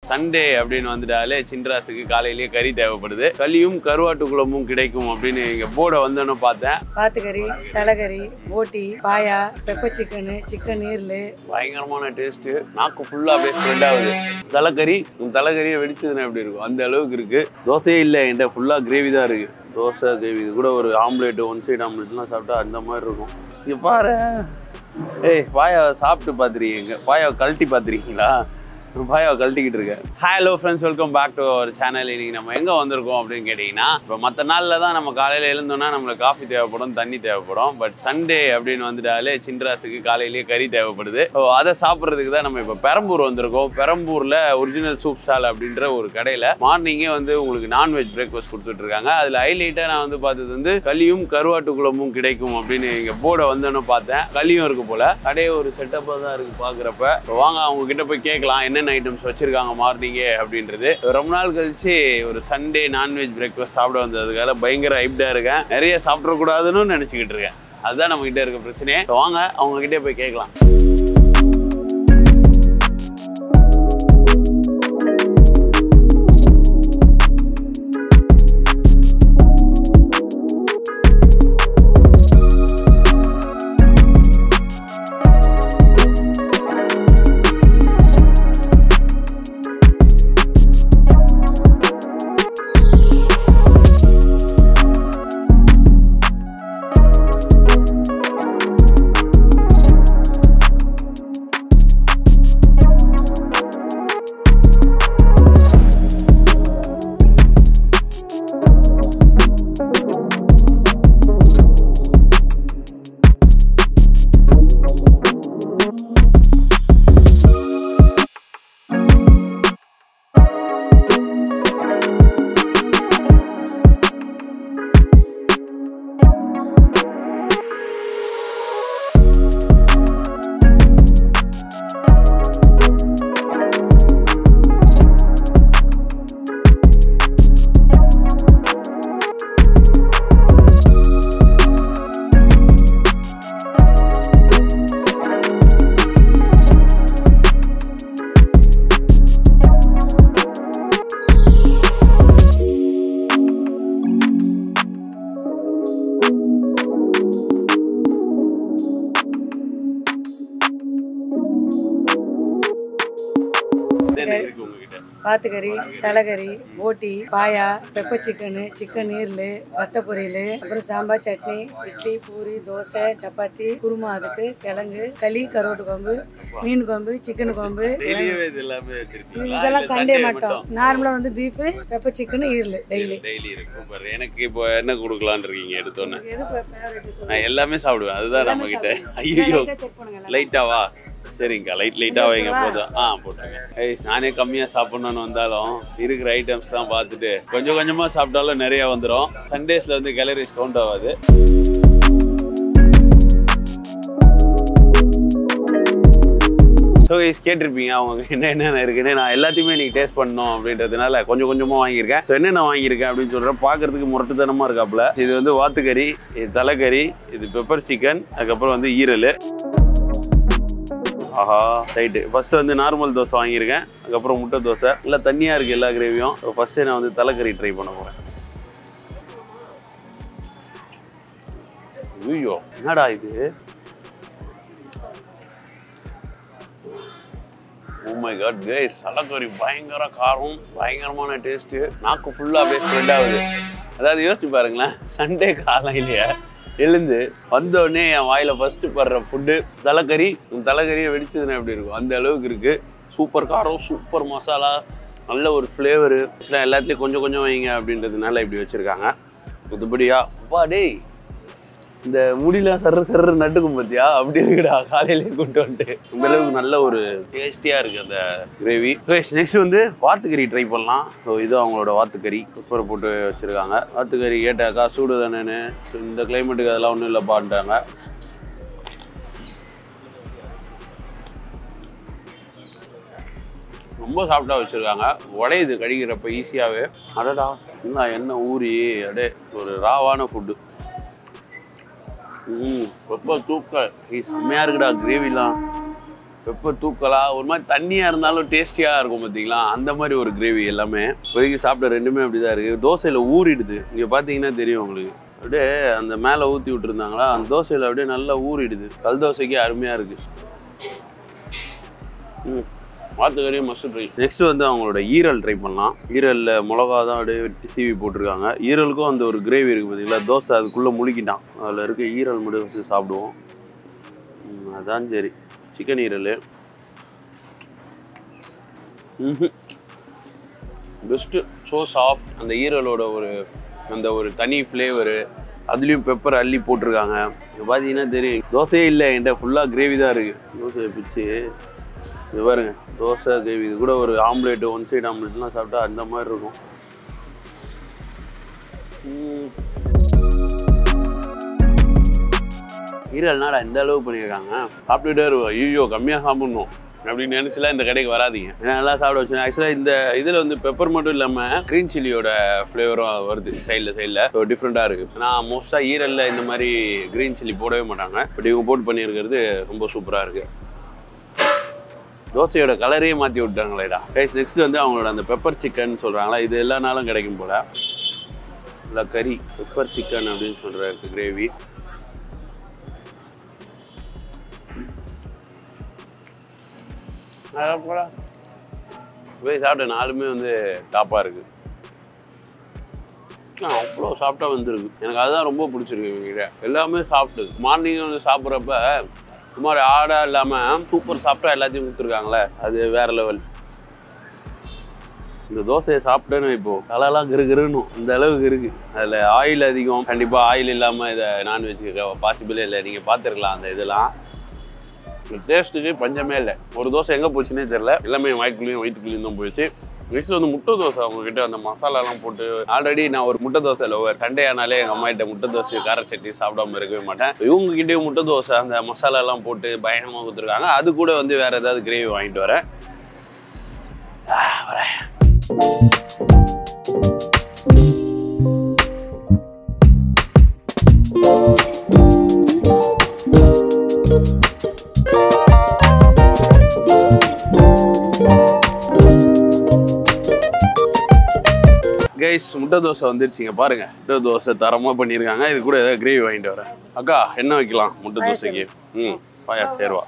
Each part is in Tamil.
சண்டே அப்படின்னு வந்துட்டாலே சின்ராசுக்கு காலையிலேயே கறி தேவைப்படுது களியும் கருவாட்டு குழம்பும் கிடைக்கும் அப்படின்னு இங்க போர்டை வந்தோன்னு பார்த்தேன் வாத்துக்கறி தலைக்கறி போட்டி பாயா பெப்பர் சிக்கனு சிக்கன் நீர்லு பயங்கரமான டேஸ்ட் நாக்கு ஃபுல்லா அப்படியே ஸ்ப்ரெட் ஆகுது தலைக்கறி உன் தலைக்கறியை வெடிச்சதுன்னா எப்படி இருக்கும் அந்த அளவுக்கு இருக்கு தோசையே இல்லை என்கிட்ட ஃபுல்லா கிரேவி தான் இருக்கு தோசை கிரேவி இது கூட ஒரு ஆம்லேட் ஒன் சைடு ஆம்லேட்லாம் சாப்பிட்டா அந்த மாதிரி இருக்கும் இங்க பாரு ஏய் பாயா சாப்பிட்டு பார்த்துருக்கீங்க பாயாவை கழட்டி பார்த்துருக்கீங்களா பாயாவை கழட்டிக்கிட்டு இருக்கேன் hello friends welcome back to our channel இன்னைக்கு நம்ம எங்கே வந்திருக்கோம் அப்படின்னு கேட்டிங்கன்னா இப்போ மற்ற நாளில் தான் நம்ம காலையில் எழுந்தோன்னா நம்மளுக்கு காஃபி தேவைப்படும் தண்ணி தேவைப்படும் பட் சண்டே அப்படின்னு வந்துட்டாலே சின்ராசுக்கு காலையிலேயே கறி தேவைப்படுது ஸோ அதை சாப்பிட்றதுக்கு தான் நம்ம இப்போ பெரம்பூர் வந்திருக்கோம் பெரம்பூரில் ஒரிஜினல் சூப் ஸ்டால் அப்படின்ற ஒரு கடையில் மார்னிங்கே வந்து உங்களுக்கு நான்வெஜ் பிரேக்ஃபாஸ்ட் கொடுத்துட்ருக்காங்க அதில் ஹைலைட்டாக நான் வந்து பார்த்தது வந்து களியும் கருவாட்டு குழம்பும் கிடைக்கும் அப்படின்னு இங்கே போர்டை வந்தோன்னு பார்த்தேன் களியும் இருக்கு போல கடையே ஒரு செட்டப்பாக தான் இருக்குது பார்க்குறப்ப வாங்க அவங்க கிட்ட போய் கேட்கலாம் என்னென்ன ஐட்டம்ஸ் வச்சிருக்காங்க மார்னிங்கே அப்படின்றது ரொம்ப நாள் கழிச்சு ஒரு சண்டே நான்வெஜ் பிரேக்ஃபாஸ்ட் சாப்பிட வந்ததுக்காக பயங்கர ஹைப்டாக இருக்கேன் நிறைய சாப்பிடக்கூடாதுன்னு நினச்சிக்கிட்டு இருக்கேன் அதுதான் நம்ம கிட்ட இருக்க பிரச்சனையே வாங்க அவங்க கிட்டே போய் கேட்கலாம் என்ன இருக்கு உங்ககிட்ட வாத்துக்கறி தலைக்கறி போட்டி பாயா பெப்பர் சிக்கனு சிக்கன் நீர்லு வத்த பொரியல் அப்புறம் சாம்பார் சட்னி இட்லி பூரி தோசை சப்பாத்தி குருமா அதுக்கு கிழங்கு களி கருவாட்டு குழம்பு மீன் குழம்பு சிக்கன் குழம்பு டெய்லியே இது எல்லாமே வச்சிருக்கீங்களா இதெல்லாம் இல்ல சண்டே Sunday மட்டும் நார்மலாக வந்து பீஃபு பெப்பர் சிக்கன் ஈரல் டெய்லி டெய்லி இருக்கு சூப்பர் எனக்கு இப்போ என்ன கொடுக்கலான்னு இருக்கீங்க எடுத்தோன்னே எது ஃபேவரட் சொல்லுங்க நான் எல்லாமே சாப்பிடுவேன் அதுதான் நம்ம கிட்ட ஐயோ செக் பண்ணுங்க லைட்டாவா சரிங்கக்கா லைட் லைட்டாக வைங்க போதும் ஆ போட்டுருங்க ஏய் நானே கம்மியாக சாப்பிட்ணுன்னு வந்தாலும் இருக்கிற ஐட்டம்ஸ் தான் பார்த்துட்டு கொஞ்சம் கொஞ்சமாக சாப்பிட்டாலும் நிறைய வந்துடும் சண்டேஸில் வந்து கேலரிஸ் கவுண்ட் ஆகாது ஸோ கைஸ் கேட்டிருப்பீங்க அவங்க என்ன என்னென்ன இருக்குன்னு நான் எல்லாத்தையுமே இன்னைக்கு டேஸ்ட் பண்ணணும் அப்படின்றதுனால கொஞ்சம் கொஞ்சமாக வாங்கியிருக்கேன் ஸோ என்னென்ன வாங்கியிருக்கேன் அப்படின்னு சொல்கிறேன் பார்க்கறதுக்கு முரட்டுத்தனமாக இருக்காப்புல இது வந்து வாத்துக்கறி இது தலைக்கறி இது பெப்பர் சிக்கன் அதுக்கப்புறம் வந்து ஈரல் ஆஹா ரைட்டு ஃபர்ஸ்ட் வந்து நார்மல் தோசை வாங்கியிருக்கேன் அதுக்கப்புறம் முட்டை தோசை இல்லை தண்ணியாக இருக்குது எல்லா கிரேவியும் ஸோ ஃபஸ்ட்டு நான் வந்து தலைக்கறி ட்ரை பண்ண போகிறேன் ஐயோ என்னடா இது மை காட் கேஸ் தலைக்கறி பயங்கர காரம் பயங்கரமான டேஸ்ட்டு நாக்கு ஃபுல்லாக அப்படியே ஸ்ப்ரெட் ஆகுது அதாவது யோசிச்சு பாருங்களேன் சண்டே காலையிலேயே எழுந்து வந்த உடனே என் வாயில ஃபர்ஸ்ட் படுற ஃபுட்டு தலைக்கறி உன் தலைக்கறியை வெடிச்சதுன்னா எப்படி இருக்கும் அந்த அளவுக்கு இருக்கு சூப்பர் காரம் சூப்பர் மசாலா நல்ல ஒரு ஃப்ளேவரு எல்லாத்துலேயும் கொஞ்சம் கொஞ்சம் வைங்க அப்படின்றதுனால இப்படி வச்சுருக்காங்க புதுபடியா அப்பா டேய் இந்த முடியெல்லாம் சர்ற சர்ற நட்டுக்கும் பார்த்தியா அப்படி இருக்குடா காலையிலேயே கொண்டு வந்துட்டு இந்த அளவுக்கு நல்ல ஒரு டேஸ்டியாக இருக்குது அந்த கிரேவி நெக்ஸ்ட் வந்து வாத்துக்கறி ட்ரை பண்ணலாம் ஸோ இது அவங்களோட வாத்துக்கறி குக்கரை போட்டு வச்சுருக்காங்க வாத்துக்கறி கேட்டாக்கா சூடு தானேன்னு இந்த கிளைமேட்டுக்கு அதெல்லாம் ஒன்றும் இல்லைப்பான்ட்டாங்க ரொம்ப சாஃப்டாக வச்சுருக்காங்க உடையுது கடிக்கிறப்ப ஈஸியாகவே அடடா இன்னும் எண்ணெய் ஊறி அடே ஒரு ராவான ஃபுட்டு ம் ரொம்ப தூக்கல் ஏய் செம்மையாக இருக்குடா கிரேவிலாம் பெப்பர் தூக்கலா ஒரு மாதிரி தண்ணியாக இருந்தாலும் டேஸ்டியாக இருக்கும் பார்த்தீங்களா அந்த மாதிரி ஒரு கிரேவி எல்லாமே இப்போதைக்கு சாப்பிட்ட ரெண்டுமே அப்படி தான் இருக்குது தோசையில் ஊறிடுது இங்கே பார்த்தீங்கன்னா தெரியும் உங்களுக்கு அப்படியே அந்த மேலே ஊற்றி விட்டுருந்தாங்களா அந்த தோசையில் அப்படியே நல்லா ஊறிடுது கல் தோசைக்கு அருமையாக இருக்குது ம் வாத்துக்கறி மஸ்ட் ட்ரை நெக்ஸ்ட் வந்து அவங்களோட ஈரல் ட்ரை பண்ணலாம் ஈரலில் மிளகா தான் அப்படியே வெட்டி சீவி போட்டிருக்காங்க ஈரலுக்கும் அந்த ஒரு கிரேவி இருக்குது பார்த்தீங்களா தோசை அதுக்குள்ளே முழுக்கிட்டான் அதில் இருக்க ஈரல் மட்டும் வச்சு சாப்பிடுவோம் ம், அதான் சரி சிக்கன் ஈரல் பெஸ்ட்டு ஸோ சாஃப்ட் அந்த ஈரலோட ஒரு அந்த ஒரு தனி ஃப்ளேவரு அதுலேயும் பெப்பர் அள்ளி போட்டிருக்காங்க இது பார்த்தீங்கன்னா தெரியும் தோசையே இல்லை என்கிட்ட ஃபுல்லாக கிரேவி தான் இருக்குது தோசையை பிச்சு இது பாருங்க தோசை கிரேவி இது கூட ஒரு ஆம்லேட் ஒன் சைடு ஆம்லேட்லாம் சாப்பிட்டா அந்த மாதிரி இருக்கும் ம். ஈரல்னாடா இந்த அளவு பண்ணியிருக்காங்க சாப்பிட்டுட்டே இருக்கும் ஐயோ கம்மியாக சாப்பிடணும் அப்படின்னு நினச்சிலாம் இந்த கடைக்கு வராதீங்க ஏன்னா நல்லா சாப்பிட வச்சு ஆக்சுவலாக இந்த இதில் வந்து பெப்பர் மட்டும் இல்லாமல் க்ரீன் சில்லியோட ஃப்ளேவரும் வருது சைடில் சைடில் ஸோ டிஃப்ரெண்ட்டாக இருக்குது நான் மோஸ்ட்டாக ஈரலில் இந்த மாதிரி க்ரீன் சில்லி போடவே மாட்டாங்க பட் இவங்க போட்டு பண்ணியிருக்கிறது ரொம்ப சூப்பராக இருக்குது தோசையோட கலரையே மாற்றி விட்டாங்களேடா கைஸ் நெக்ஸ்ட் வந்து அவங்களோட அந்த பெப்பர் சிக்கன் சொல்கிறாங்களா இது எல்லா நாளும் கிடைக்கும் போல இல்லை கறி பெப்பர் சிக்கன் அப்படின்னு சொல்கிற கிரேவி போய் சாப்பிட்ட நாலுமே வந்து டாப்பாக இருக்குது அவ்வளோ சாப்பிட்டா வந்துருக்கு எனக்கு அதுதான் ரொம்ப பிடிச்சிருக்கு இவங்ககிட்ட எல்லாமே சாப்பிட்டு மார்னிங் வந்து சாப்பிட்றப்ப சுமார் ஆடாக இல்லாமல் சூப்பர் சாப்பிட்டா எல்லாத்தையும் கொடுத்துருக்காங்களே அது வேற லெவல் இந்த தோசையை சாப்பிட்டேன்னு இப்போ தலைலாம் கிருகிருன்னு இந்த அளவுக்கு இருக்கு அதில் ஆயில் அதிகம் கண்டிப்பாக ஆயில் இல்லாமல் இதை நான்வெஜ்க்கு பாசிபிளே இல்லை நீங்கள் பார்த்துருக்கலாம் அந்த இதெல்லாம் இந்த டேஸ்ட்டுக்கு பஞ்சமே இல்லை ஒரு தோசை எங்கே போச்சுன்னே தெரில எல்லாமே வாய்க்குள்ளேயும் வயிற்றுக்குள்ளேயும் தான் போயிடுச்சு நெக்ஸ்ட் வந்து முட்டை தோசை அவங்ககிட்ட அந்த மசாலாலாம் போட்டு ஆல்ரெடி நான் ஒரு முட்டை தோசை லவர் சண்டே ஆனாலே எங்கள் அம்மா கிட்ட முட்டை தோசை கார சட்னி சாப்பிடாம இருக்கவே மாட்டேன் இவங்க கிட்டேயும் முட்டை தோசை அந்த மசாலாலாம் போட்டு பயங்கரமாக கொடுத்துருக்காங்க அது கூட வந்து வேற ஏதாவது கிரேவி வாங்கிட்டு வரேன் ஆ, வரேன் கைஸ் முட்டை தோசை வந்துருச்சுங்க பாருங்க முட்டை தோசை தரமாக பண்ணியிருக்காங்க இது கூட ஏதாவது கிரேவி வாங்கிட்டு வரேன் அக்கா என்ன வைக்கலாம் முட்டை தோசைக்கு ம் பாயா சேர்வா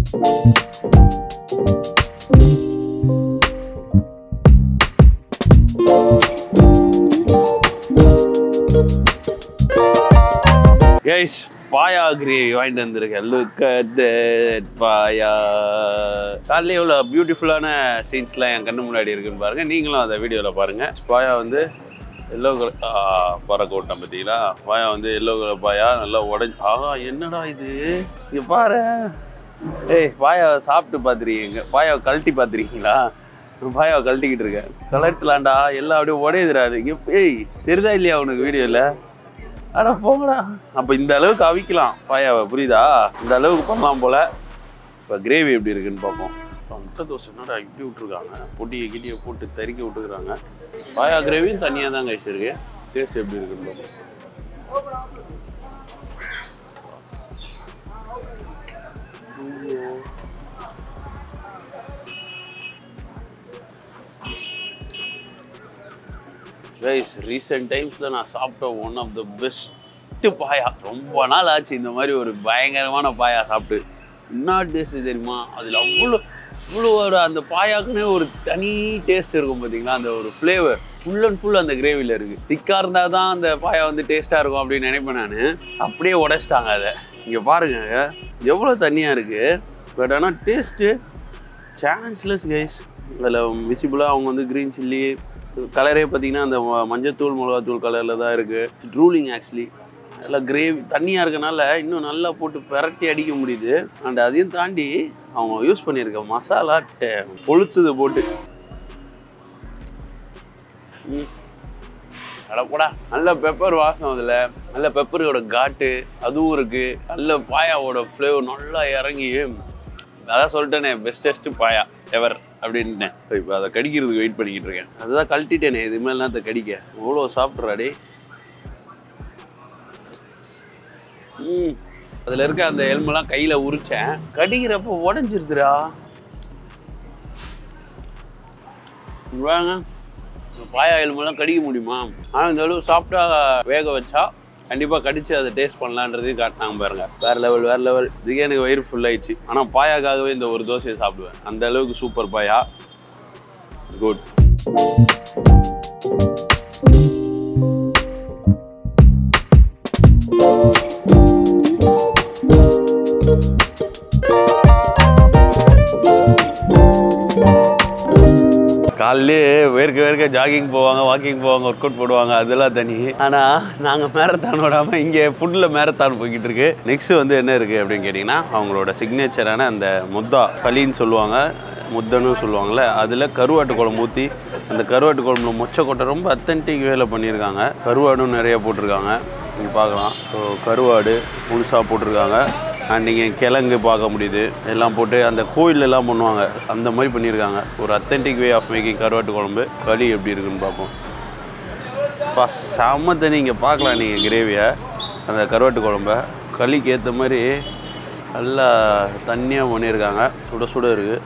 கைஸ் பாயா கிரேவி வாங்கிட்டு வந்திருக்கேன் லுக் அட் பாயா காலையில் எவ்வளோ பியூட்டிஃபுல்லான சீன்ஸ்லாம் என் கண்ணு முன்னாடி இருக்குன்னு பாருங்க நீங்களும் அந்த வீடியோவில் பாருங்க பாயா வந்து எல்லோ கலர் பறக்க விட்டேன் பார்த்தீங்களா பாயா வந்து எல்லோ கலர் பாயா நல்லா உடஞ்சி ஆஹா என்னடா இது இங்கே பாரு ஏய் பாயாவை சாப்பிட்டு பார்த்துருக்கீங்க பாயாவை கழட்டி பார்த்துருக்கீங்களா பாயாவை கழட்டிக்கிட்டு இருக்கேன் கலட்டலாம்டா எல்லாம் அப்படியே உடையுதுடா இங்க ஏய் தெரியுதா இல்லையா உனக்கு வீடியோவில் அட போங்கடா அப்போ இந்த அளவுக்கு அவிக்கலாம் பாயாவை புரியுதா இந்த அளவுக்கு பண்ணலாம் போல இப்போ கிரேவி எப்படி இருக்குன்னு பார்ப்போம் இப்போ முட்டை தோசை என்னடா இப்படி விட்ருக்காங்க பொட்டியை கிட்டியை போட்டு தறிக்க விட்டுருக்காங்க பாயா கிரேவியும் தனியாக தான் கழிச்சிருக்கு டேஸ்ட் எப்படி இருக்குன்னு பார்ப்போம் கைஸ் ரீசெண்ட் டைம்ஸில் நான் சாப்பிட்ட one of the best paya ரொம்ப நாள் ஆச்சு இந்த மாதிரி ஒரு பயங்கரமான பாயா சாப்பிட்டு என்ன டேஸ்ட் தெரியுமா அதில் அவ்வளோ இவ்வளோ ஒரு அந்த பாயாக்குன்னே ஒரு தனி டேஸ்ட் இருக்கும் பார்த்தீங்களா அந்த ஒரு ஃப்ளேவர் ஃபுல் அண்ட் ஃபுல் அந்த கிரேவியில் இருக்குது திக்காக இருந்தால் தான் அந்த பாயா வந்து டேஸ்ட்டாக இருக்கும் அப்படின்னு நினைப்பேன் நான் அப்படியே உடைச்சிட்டாங்க அதை இங்கே பாருங்க எவ்வளோ தண்ணியாக இருக்குது பட் ஆனால் டேஸ்ட்டு சான்ஸ்லெஸ் கைஸ் அதில் விசிபிளாக அவங்க வந்து க்ரீன் சில்லி கலரே பார்த்தீங்கன்னா அந்த ம- மஞ்சத்தூள் மிளகாத்தூள் கலரில் தான் இருக்குது ட்ரூலிங் ஆக்சுவலி நல்லா கிரேவி தண்ணியாக இருக்கனால இன்னும் நல்லா போட்டு பிரட்டி அடிக்க முடியுது அண்ட் அதையும் தாண்டி அவங்க யூஸ் பண்ணியிருக்க மசாலா டே- கொளுத்துது போட்டு ம். அடப்போடா நல்ல பெப்பர் வாசம் அதில் நல்ல பெப்பரோட காட்டு அதுவும் இருக்குது நல்ல பாயாவோட ஃப்ளேவர் நல்லா இறங்கி அதான் சொல்லிட்டேனே பெஸ்டஸ்ட் பாயா எவர் அப்படின்ட்டேன் இப்போ அதை கடிக்கிறதுக்கு வெயிட் பண்ணிக்கிட்டு இருக்கேன் அதுதான் கழட்டிட்டேனே இது மேலாம் அதை கடிக்க இவ்வளோ சாப்பிட்றாடே ம் அதில் இருக்க அந்த எலும்பெல்லாம் கையில் உரிச்சேன் கடிக்கிறப்ப உடஞ்சிருதுடா வாங்க இந்த பாயா எலும்பெல்லாம் கடிக்க முடியுமா ஆனால் இந்த அளவு சாஃப்டாக வேக வச்சா கண்டிப்பாக கடிச்சு அதை டேஸ்ட் பண்ணலான்றதையும் காட்டினாங்க பாருங்க வேற லெவல் வேற லெவல் இதுக்கே எனக்கு வயிறு ஃபுல் ஆயிடுச்சு ஆனால் பாயாக்காகவே இந்த ஒரு தோசையை சாப்பிடுவேன் அந்த அளவுக்கு சூப்பர் பாயா குட் காலையிலே வேர்க்க வேர்க்க ஜாகிங் போவாங்க வாக்கிங் போவாங்க ஒர்க் அவுட் போடுவாங்க அதெல்லாம் தனி ஆனால் நாங்கள் மேரத்தான் விடாமல் இங்கே ஃபுட்டில் மேரத்தான் போய்கிட்டு இருக்கு நெக்ஸ்ட் வந்து என்ன இருக்குது அப்படின்னு கேட்டிங்கன்னா அவங்களோட சிக்னேச்சரான அந்த முத்தா களின்னு சொல்லுவாங்க முத்தன்னு சொல்லுவாங்கள்ல அதில் கருவாட்டு குழம்பு ஊற்றி அந்த கருவாட்டு குழம்புல மொச்சக்கொட்டை ரொம்ப அத்தன்டிக் வேலை பண்ணியிருக்காங்க கருவாடும் நிறைய போட்டிருக்காங்க நீங்கள் பார்க்கலாம் ஸோ கருவாடு முழுசாக போட்டிருக்காங்க அண்ட் நீங்கள் கிழங்கு பார்க்க முடியுது எல்லாம் போட்டு அந்த கோயில்ல எல்லாம் பண்ணுவாங்க அந்த மாதிரி பண்ணியிருக்காங்க ஒரு அத்தென்டிக் வே ஆஃப் மேக்கிங் கருவாட்டு குழம்பு களி எப்படி இருக்குன்னு பார்ப்போம் பா செம்ம தண்ணி இங்கே பார்க்கலாம் நீங்கள் கிரேவியை அந்த கருவாட்டு குழம்ப களிக்கு ஏற்ற மாதிரி நல்லா தண்ணியாக பண்ணியிருக்காங்க சுட சுட இருக்குது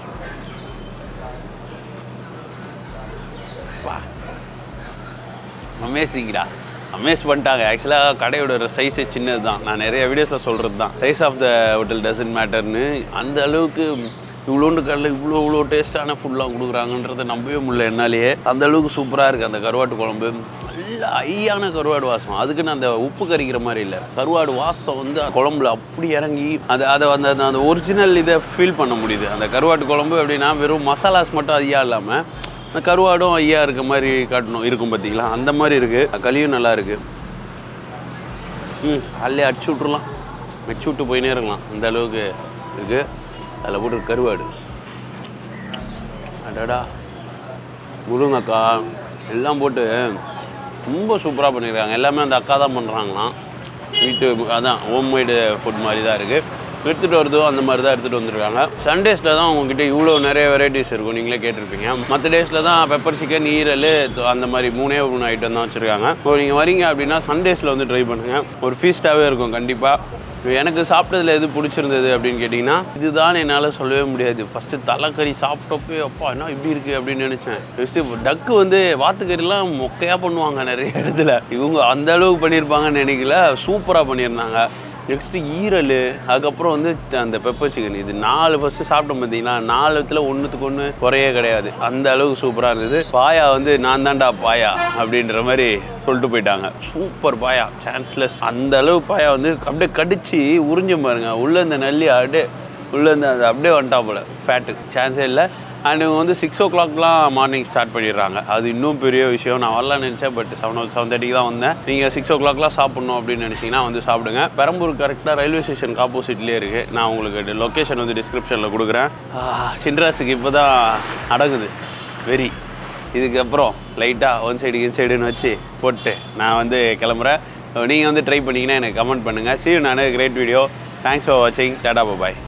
அமேசிங்டா அமேஸ் பண்ணிட்டாங்க ஆக்சுவலாக கடையோட சைஸே சின்னது தான் நான் நிறைய வீடியோஸில் சொல்கிறது தான் size of the hotel doesn't மேட்டர்னு அந்த அளவுக்கு இவ்வளோண்டு கடையில் இவ்வளோ இவ்வளோ டேஸ்ட்டான ஃபுட்லாம் கொடுக்குறாங்கன்றதை நம்பவே முடியல என்னாலேயே அந்த அளவுக்கு சூப்பராக இருக்குது அந்த கருவாட்டு குழம்பு நல்ல ஐயான கருவாடு வாசம் அதுக்குன்னு அந்த உப்பு கறிக்கிற மாதிரி இல்லை கருவாடு வாசம் வந்து குழம்புல அப்படி இறங்கி அது அதை அந்த அந்த- அந்த ஒரிஜினல் இதை ஃபீல் பண்ண முடியுது அந்த கருவாட்டு குழம்பு அப்படின்னா வெறும் மசாலாஸ் மட்டும் ஐயா இல்லாமல் அந்த கருவாடும் ஐயா இருக்க மாதிரி காட்டணும் இருக்கும் பார்த்தீங்களா அந்த மாதிரி இருக்குது களியும் நல்லா இருக்குது ம் அல்லே அடிச்சு விட்ருலாம் வச்சு விட்டு போயினே இருக்கலாம் அந்த அளவுக்கு இருக்குது அதில் போட்டு கருவாடு அடடா முருங்கக்காய் எல்லாம் போட்டு ரொம்ப சூப்பராக பண்ணியிருக்காங்க எல்லாமே அந்த அக்கா தான் பண்ணுறாங்களாம் வீட்டு அதான் ஹோம்மேடு ஃபுட் மாதிரி தான் இருக்குது எடுத்துகிட்டு வரதும் அந்த மாதிரி தான் எடுத்துகிட்டு வந்திருக்காங்க சண்டேஸில் தான் உங்ககிட்ட இவ்வளோ நிறைய வெரைட்டிஸ் இருக்கும் நீங்களே கேட்டிருப்பீங்க மற்ற டேஸில் தான் பெப்பர் சிக்கன் ஈரல் தொ- அந்த மாதிரி மூணே மூணு ஐட்டம் தான் வச்சுருக்காங்க இப்போ நீங்கள் வரீங்க அப்படின்னா சண்டேஸில் வந்து ட்ரை பண்ணுங்கள் ஒரு ஃபீஸ்ட்டாகவே இருக்கும் கண்டிப்பாக எனக்கு சாப்பிட்டதுல எது பிடிச்சிருந்தது அப்படின்னு கேட்டிங்கன்னா இதுதான் என்னால் சொல்லவே முடியாது ஃபஸ்ட்டு தலைக்கறி சாப்பிட்டப்போ அப்பா என்ன இப்படி இருக்குது அப்படின்னு நினச்சேன் ஃபஸ்ட்டு டக்கு வந்து வாத்துக்கறிலாம் மொக்கையாக பண்ணுவாங்க நிறைய இடத்துல இவங்க அந்த அளவுக்கு பண்ணியிருப்பாங்கன்னு நினைக்கல சூப்பராக பண்ணியிருந்தாங்க நெக்ஸ்ட்டு ஈரல் அதுக்கப்புறம் வந்து த- அந்த பெப்பர் சிக்கன் இது நாலு ஃபஸ்ட்டு சாப்பிட்டோம் பார்த்தீங்களா நாலுத்துல ஒன்றுத்துக்கு ஒன்று குறையே கிடையாது அந்த அளவுக்கு சூப்பராக இருந்தது பாயா வந்து நான் தான்டா பாயா அப்படின்ற மாதிரி சொல்லிட்டு போயிட்டாங்க சூப்பர் பாயா சான்ஸ்லெஸ் அந்த அளவு பாயா வந்து அப்படியே கடிச்சு உறிஞ்சு பாருங்க உள்ள இந்த நல்லி அப்படியே உள்ள இந்த அது அப்படியே வந்துட்டா போல ஃபேட்டு சான்ஸே இல்லை அண்ட் இவங்க வந்து சிக்ஸ் ஓ கிளாக்லாம் மார்னிங் ஸ்டார்ட் பண்ணிடுறாங்க அது இன்னும் பெரிய விஷயம் நான் வரலாம்னு நினச்சேன் பட் செவன் ஓ செவன் தேர்ட்டிக்கு தான் வந்தேன் நீங்கள் சிக்ஸ் ஓ கிளாக்லாம் சாப்பிட்ணும் அப்படின்னு நினச்சிங்கன்னா வந்து சாப்பிடுங்க பெரம்பூர் கரெக்டாக ரயில்வே ஸ்டேஷனுக்கு ஆப்போசிட்லேயே இருக்குது நான் உங்களுக்கு லொக்கேஷன் வந்து டிஸ்கிரிப்ஷனில் கொடுக்குறேன் சின்ராஸுக்கு இப்போ தான் அடங்குது வெரி இதுக்கப்புறம் லைட்டாக ஒன் சைடு இன் சைடுன்னு வச்சு போட்டு நான் வந்து கிளம்புறேன் நீங்கள் வந்து ட்ரை பண்ணிங்கன்னா எனக்கு கமெண்ட் பண்ணுங்கள் see you நான் கிரேட் வீடியோ தேங்க்ஸ் ஃபார் வாட்சிங் டாடா பாய்